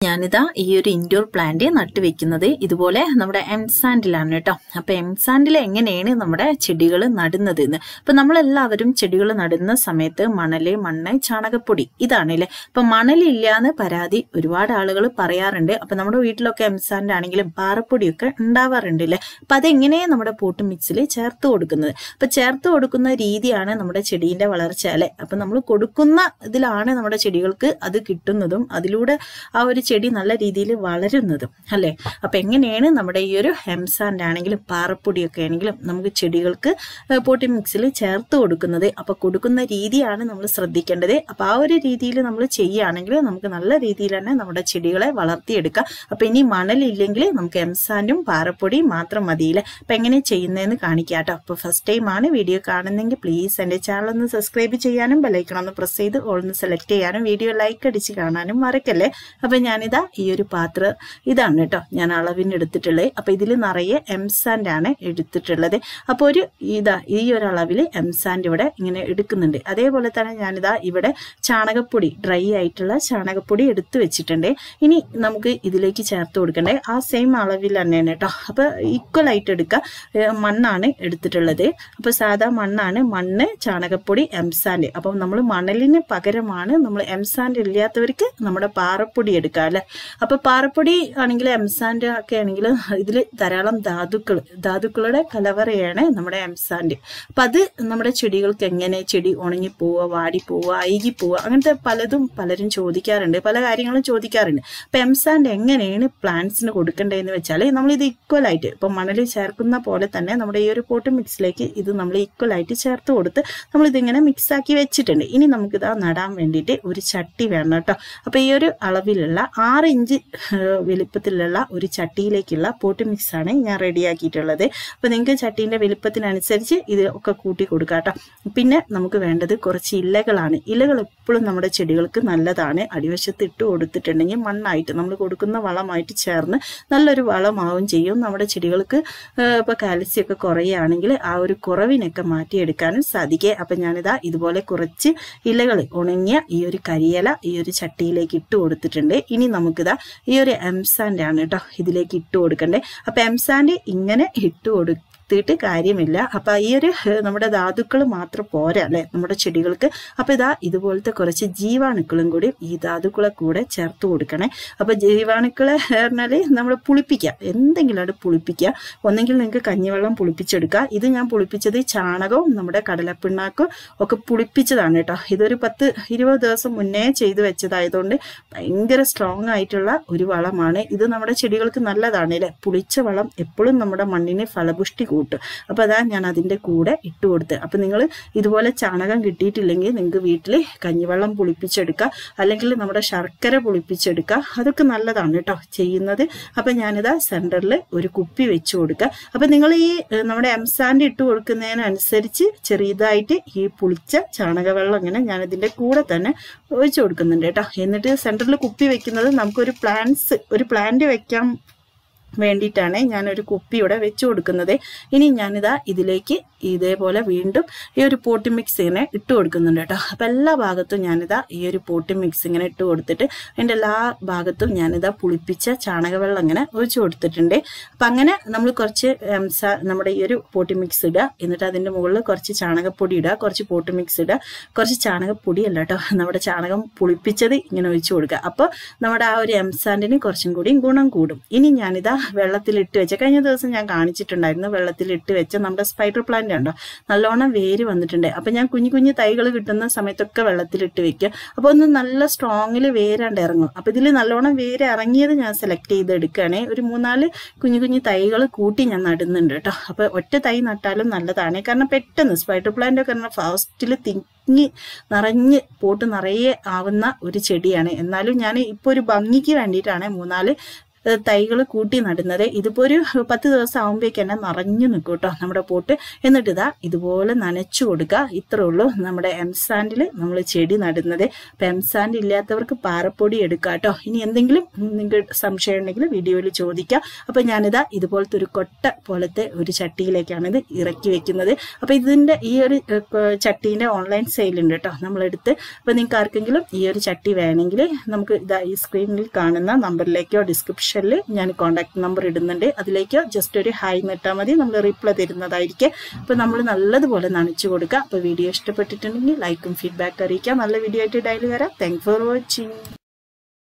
ഞാനിതാ ഈ ഒരു ഇൻഡോർ പ്ലാന്റ് നട്ടു വെക്കുന്നത് ഇതുപോലെ നമ്മുടെ എംസാൻഡിലാണ് കേട്ടോ അപ്പൊ എംസാൻഡിൽ എങ്ങനെയാണ് നമ്മുടെ ചെടികൾ നടുന്നത് എന്ന് അപ്പൊ നമ്മളെല്ലാവരും ചെടികൾ നടുന്ന സമയത്ത് മണല് മണ്ണ് ചാണകപ്പൊടി ഇതാണല്ലേ അപ്പൊ മണലില്ലാന്ന് പരാതി ഒരുപാട് ആളുകൾ പറയാറുണ്ട് അപ്പൊ നമ്മുടെ വീട്ടിലൊക്കെ എംസാൻഡ് ആണെങ്കിലും പാറപ്പൊടിയൊക്കെ ഉണ്ടാവാറുണ്ട് അല്ലേ അപ്പൊ അതെങ്ങനെയാ നമ്മുടെ പോട്ട് മിക്സിൽ ചേർത്ത് കൊടുക്കുന്നത് അപ്പൊ ചേർത്ത് കൊടുക്കുന്ന രീതിയാണ് നമ്മുടെ ചെടീന്റെ വളർച്ച അല്ലെ അപ്പൊ നമ്മൾ കൊടുക്കുന്ന ഇതിലാണ് നമ്മുടെ ചെടികൾക്ക് അത് കിട്ടുന്നതും അതിലൂടെ ആ ഒരു ചെടി നല്ല രീതിയിൽ വളരുന്നതും അല്ലേ അപ്പൊ എങ്ങനെയാണ് നമ്മുടെ ഈ ഒരു ഹെംസാൻഡ് ആണെങ്കിലും പാറപ്പൊടിയൊക്കെ ആണെങ്കിലും നമുക്ക് ചെടികൾക്ക് പോട്ടി മിക്സിൽ ചേർത്ത് കൊടുക്കുന്നത് അപ്പൊ കൊടുക്കുന്ന രീതിയാണ് നമ്മൾ ശ്രദ്ധിക്കേണ്ടത് അപ്പൊ ആ ഒരു രീതിയിൽ നമ്മൾ ചെയ്യുകയാണെങ്കിൽ നമുക്ക് നല്ല രീതിയിൽ തന്നെ നമ്മുടെ ചെടികളെ വളർത്തിയെടുക്കാം അപ്പൊ ഇനി മണലില്ലെങ്കിൽ നമുക്ക് എംസാൻഡും പാറപ്പൊടിയും മാത്രം മതിയില്ലേ അപ്പൊ എങ്ങനെ ചെയ്യുന്നതെന്ന് കാണിക്കാം കേട്ടോ അപ്പൊ ഫസ്റ്റ് ടൈം ആണ് വീഡിയോ കാണുന്നെങ്കിൽ പ്ലീസ് എന്റെ ചാനൽ ഒന്ന് സബ്സ്ക്രൈബ് ചെയ്യാനും ബെലൈക്കണം ഒന്ന് പ്രസ് ചെയ്ത് ഓൾ ഒന്ന് സെലക്ട് ചെയ്യാനും വീഡിയോ ലൈക്ക് അടിച്ച് കാണാനും മറക്കല്ലേ അപ്പൊ ഞാനിതാ ഈ ഒരു പാത്രം ഇതാണ് കേട്ടോ ഞാൻ അളവിന് എടുത്തിട്ടുള്ളത് അപ്പൊ ഇതിൽ നിറയെ എംസാൻഡ് ആണ് എടുത്തിട്ടുള്ളത് അപ്പൊ ഒരു ഇതാ ഈ ഒരു അളവിൽ എംസാൻഡ് ഇവിടെ ഇങ്ങനെ എടുക്കുന്നുണ്ട് അതേപോലെ തന്നെ ഞാനിതാ ഇവിടെ ചാണകപ്പൊടി ഡ്രൈ ആയിട്ടുള്ള ചാണകപ്പൊടി എടുത്തു വെച്ചിട്ടുണ്ട് ഇനി നമുക്ക് ഇതിലേക്ക് ചേർത്ത് കൊടുക്കണ്ടേ ആ സെയിം അളവിൽ തന്നെയാണ് കേട്ടോ അപ്പൊ ഈക്വൽ ആയിട്ട് എടുക്കുക ഏഹ് മണ്ണാണ് എടുത്തിട്ടുള്ളത് അപ്പൊ സാധാ മണ്ണാണ് മണ്ണ് ചാണകപ്പൊടി എംസാൻഡ് അപ്പം നമ്മൾ മണലിന് പകരമാണ് നമ്മൾ എംസാൻഡ് ഇല്ലാത്തവർക്ക് നമ്മുടെ പാറപ്പൊടി എടുക്കുക അല്ലെ അപ്പൊ പാറപ്പൊടി ആണെങ്കിൽ എംസാൻഡ് ഒക്കെ ആണെങ്കിൽ ഇതിൽ ധാരാളം ധാതുക്കൾ ധാതുക്കളുടെ കലവറയാണ് നമ്മുടെ എംസാൻഡ് അപ്പൊ അത് നമ്മുടെ ചെടികൾക്ക് എങ്ങനെ ചെടി ഉണങ്ങിപ്പോവുക വാടിപ്പോവുക അഴുകിപ്പോവുക അങ്ങനത്തെ പലതും പലരും ചോദിക്കാറുണ്ട് പല കാര്യങ്ങളും ചോദിക്കാറുണ്ട് അപ്പൊ എംസാൻഡ് എങ്ങനെയാണ് പ്ലാന്റ്സിന് കൊടുക്കേണ്ടതെന്ന് വെച്ചാൽ നമ്മൾ ഇത് ഈക്വൽ ആയിട്ട് ഇപ്പൊ മണലിൽ ചേർക്കുന്ന പോലെ തന്നെ നമ്മുടെ ഈ ഒരു പോട്ട് മിക്സിലേക്ക് ഇത് നമ്മൾ ഈക്വൽ ആയിട്ട് ചേർത്ത് കൊടുത്ത് നമ്മൾ ഇതിങ്ങനെ മിക്സ് ആക്കി വെച്ചിട്ടുണ്ട് ഇനി നമുക്കിതാ നടാൻ വേണ്ടിയിട്ട് ഒരു ചട്ടി വേണം കേട്ടോ അപ്പൊ ഈ ഒരു അളവിലുള്ള ആറ് ഇഞ്ച് ഏഹ്, വലിപ്പത്തിലുള്ള ഒരു ചട്ടിയിലേക്കുള്ള പോട്ട് മിക്സ് ആണ് ഞാൻ റെഡിയാക്കിയിട്ടുള്ളത് അപ്പൊ നിങ്ങൾക്ക് ചട്ടീന്റെ വലിപ്പത്തിനനുസരിച്ച് ഇത് ഒക്കെ കൂട്ടി കൊടുക്കാം കേട്ടോ പിന്നെ നമുക്ക് വേണ്ടത് കുറച്ച് ഇലകളാണ് ഇലകൾ എപ്പോഴും നമ്മുടെ ചെടികൾക്ക് നല്ലതാണ് അടിവശത്ത് ഇട്ട് കൊടുത്തിട്ടുണ്ടെങ്കിൽ മണ്ണായിട്ട് നമ്മൾ കൊടുക്കുന്ന വളമായിട്ട് ചേർന്ന് നല്ലൊരു വളമാവും ചെയ്യും നമ്മുടെ ചെടികൾക്ക് ഏഹ്, ഇപ്പൊ കാൽസ്യം ഒക്കെ കുറയുകയാണെങ്കിൽ ആ ഒരു കുറവിനൊക്കെ മാറ്റിയെടുക്കാനും സാധിക്കേ അപ്പൊ ഞാനിതാ ഇതുപോലെ കുറച്ച് ഇലകൾ ഉണങ്ങിയ ഈ ഒരു കരിയില ഈ ഒരു ചട്ടിയിലേക്ക് ഇട്ട് കൊടുത്തിട്ടുണ്ട് ഇനി നമുക്കിതാ ഈ ഒരു എംസാൻഡ് ആണ് കേട്ടോ ഇതിലേക്ക് ഇട്ട് കൊടുക്കണ്ടേ അപ്പൊ എംസാൻഡ് ഇങ്ങനെ ഇട്ട് കൊടുത്തിട്ട് കാര്യമില്ല അപ്പൊ ഈ ഒരു ഏഹ്, നമ്മുടെ ധാതുക്കൾ മാത്രം പോരാ അല്ലെ നമ്മുടെ ചെടികൾക്ക് അപ്പൊ ഇതാ ഇതുപോലത്തെ കുറച്ച് ജീവാണുക്കളും കൂടി ഈ ധാതുക്കളെ കൂടെ ചേർത്ത് കൊടുക്കണേ അപ്പൊ ജീവാണുക്കളെ പറഞ്ഞാല് നമ്മൾ പുളിപ്പിക്കുക എന്തെങ്കിലും അത് പുളിപ്പിക്കുക ഒന്നെങ്കിൽ നിങ്ങൾക്ക് കഞ്ഞിവെള്ളം പുളിപ്പിച്ചെടുക്കുക ഇത് ഞാൻ പുളിപ്പിച്ചത് ചാണകവും നമ്മുടെ കടലപ്പിണ്ണാക്കും ഒക്കെ പുളിപ്പിച്ചതാണ് കേട്ടോ ഇതൊരു പത്ത് ഇരുപത് ദിവസം മുന്നേ ചെയ്തു വെച്ചതായതുകൊണ്ട് ഭയങ്കര സ്ട്രോങ് ആയിട്ടുള്ള ഒരു വളമാണ് ഇത് നമ്മുടെ ചെടികൾക്ക് നല്ലതാണ് അല്ലേ പുളിച്ച വളം എപ്പോഴും നമ്മുടെ മണ്ണിന് ഫലപുഷ്ടി കൂട്ടും അപ്പൊ അതാ ഞാൻ അതിന്റെ കൂടെ ഇട്ട് കൊടുത്ത് അപ്പൊ നിങ്ങൾ ഇതുപോലെ ചാണകം കിട്ടിയിട്ടില്ലെങ്കിൽ നിങ്ങൾക്ക് വീട്ടിൽ കഞ്ഞിവെള്ളം പുളിപ്പിച്ചെടുക്കുക അല്ലെങ്കിൽ നമ്മുടെ ശർക്കര പുളിപ്പിച്ചെടുക്കുക അതൊക്കെ നല്ലതാണ് കേട്ടോ ചെയ്യുന്നത് അപ്പൊ ഞാനിതാ സെന്ററിൽ ഒരു കുപ്പി വെച്ച് കൊടുക്കുക അപ്പൊ നിങ്ങൾ ഈ ഏഹ്, നമ്മുടെ എംസാൻഡ് ഇട്ട് കൊടുക്കുന്നതിനനുസരിച്ച് ചെറിയതായിട്ട് ഈ പുളിച്ച ചാണകവെള്ളം ഇങ്ങനെ ഞാൻ ഇതിന്റെ കൂടെ തന്നെ ഒഴിച്ചു കൊടുക്കുന്നുണ്ട് കേട്ടോ എന്നിട്ട് സെന്ററിൽ കുപ്പി വെക്കുന്നത് നമുക്കൊരു പ്ലാന്റ്സ് ഒരു പ്ലാന്റ് വെക്കാൻ വേണ്ടിയിട്ടാണ് ഞാൻ ഒരു കുപ്പി ഇവിടെ വെച്ചു കൊടുക്കുന്നത് ഇനി ഞാനിതാ ഇതിലേക്ക് ഇതേപോലെ വീണ്ടും ഈ ഒരു പോട്ടി മിക്സ് ഇങ്ങനെ ഇട്ട് കൊടുക്കുന്നുണ്ട് കേട്ടോ അപ്പം എല്ലാ ഭാഗത്തും ഞാനിതാ ഈ ഒരു പോട്ടി മിക്സ് ഇങ്ങനെ ഇട്ട് കൊടുത്തിട്ട് അതിൻ്റെ എല്ലാ ഭാഗത്തും ഞാനിതാ പുളിപ്പിച്ച ചാണകവെള്ളം ഇങ്ങനെ ഒഴിച്ചു കൊടുത്തിട്ടുണ്ട് അപ്പം അങ്ങനെ നമ്മൾ കുറച്ച് എംസ നമ്മുടെ ഈ ഒരു പോട്ടി മിക്സ് ഇടുക എന്നിട്ട് അതിൻ്റെ മുകളിൽ കുറച്ച് ചാണകപ്പൊടി ഇടുക കുറച്ച് പോട്ടി മിക്സ് ഇടുക കുറച്ച് ചാണകപ്പൊടി അല്ല കേട്ടോ നമ്മുടെ ചാണകം പുളിപ്പിച്ചത് ഇങ്ങനെ ഒഴിച്ചു കൊടുക്കുക അപ്പോൾ നമ്മുടെ ആ ഒരു എംസാൻഡിന് കുറച്ചും കൂടി ഗുണം കൂടും ഇനി ഞാനിതാ വെള്ളത്തിലിട്ട് വെച്ച കഴിഞ്ഞ ദിവസം ഞാൻ കാണിച്ചിട്ടുണ്ടായിരുന്നു വെള്ളത്തിലിട്ട് വെച്ച നമ്മുടെ സ്പൈഡർ പ്ലാന്റ് ഉണ്ടോ നല്ലോണം വേര് വന്നിട്ടുണ്ട് അപ്പൊ ഞാൻ കുഞ്ഞു കുഞ്ഞു തൈകൾ കിട്ടുന്ന സമയത്തൊക്കെ വെള്ളത്തിലിട്ട് വെക്കുക അപ്പൊ ഒന്ന് നല്ല സ്ട്രോങ്ങിൽ വേരാണ്ട് ഇറങ്ങും അപ്പൊ ഇതിൽ നല്ലോണം വേര് ഇറങ്ങിയത് ഞാൻ സെലക്ട് ചെയ്ത് എടുക്കുകയാണെ ഒരു മൂന്നാല് കുഞ്ഞു കുഞ്ഞു തൈകൾ കൂട്ടി ഞാൻ നടുന്നുണ്ട് കേട്ടോ അപ്പൊ ഒറ്റ തൈ നട്ടാലും നല്ലതാണ് കാരണം പെട്ടെന്ന് സ്പൈഡർ പ്ലാന്റ് ഒക്കെ പറഞ്ഞാൽ ഫാസ്റ്റിൽ തിങ്ങി നിറഞ്ഞ് പോട്ട് നിറയെ ആവുന്ന ഒരു ചെടിയാണ് എന്നാലും ഞാൻ ഇപ്പോൾ ഒരു ഭംഗിക്ക് വേണ്ടിയിട്ടാണ് മൂന്നാല് തൈകൾ കൂട്ടി നടുന്നത് ഇതിപ്പോ ഒരു പത്ത് ദിവസം ആകുമ്പോഴേക്ക് തന്നെ നിറഞ്ഞു നിൽക്കും കേട്ടോ നമ്മുടെ പോട്ട് എന്നിട്ട് ഇതാ ഇതുപോലെ നനച്ചു കൊടുക്കുക ഇത്രേ ഉള്ളൂ നമ്മുടെ എംസാൻഡിൽ നമ്മൾ ചെടി നടുന്നത് അപ്പം എംസാൻഡ് ഇല്ലാത്തവർക്ക് പാറപ്പൊടി എടുക്കാം കേട്ടോ ഇനി എന്തെങ്കിലും നിങ്ങൾക്ക് സംശയം ഉണ്ടെങ്കിൽ വീഡിയോയിൽ ചോദിക്കാം അപ്പം ഞാനിതാ ഇതുപോലത്തെ ഒരു കൊട്ട പോലത്തെ ഒരു ചട്ടിയിലേക്കാണ് ഇത് ഇറക്കി വെക്കുന്നത് അപ്പം ഇതിൻ്റെ ഈ ഒരു ചട്ടീൻ്റെ ഓൺലൈൻ സെയിലുണ്ട് കേട്ടോ നമ്മളെടുത്ത് അപ്പം നിങ്ങൾക്ക് ആർക്കെങ്കിലും ഈ ഒരു ചട്ടി വേണമെങ്കിൽ നമുക്ക് ഇതാ ഈ സ്ക്രീനിൽ കാണുന്ന നമ്പറിലേക്കോ ഡിസ്ക്രിപ്ഷനിൽ ഞാൻ കോൺടാക്ട് നമ്പർ ഇടുന്നുണ്ട് അതിലേക്കോ ജസ്റ്റ് ഒരു ഹായ് നിട്ടാൽ മതി നമ്മൾ റിപ്ലൈ തരുന്നതായിരിക്കും അപ്പോൾ നമ്മൾ നല്ലതുപോലെ നനച്ചു കൊടുക്കുക അപ്പോൾ വീഡിയോ ഇഷ്ടപ്പെട്ടിട്ടുണ്ടെങ്കിൽ ലൈക്കും ഫീഡ്ബാക്ക് അറിയിക്കാം നല്ല വീഡിയോ ആയിട്ട് ഡയലി വരാം താങ്ക് ഫോർ വാച്ചിങ്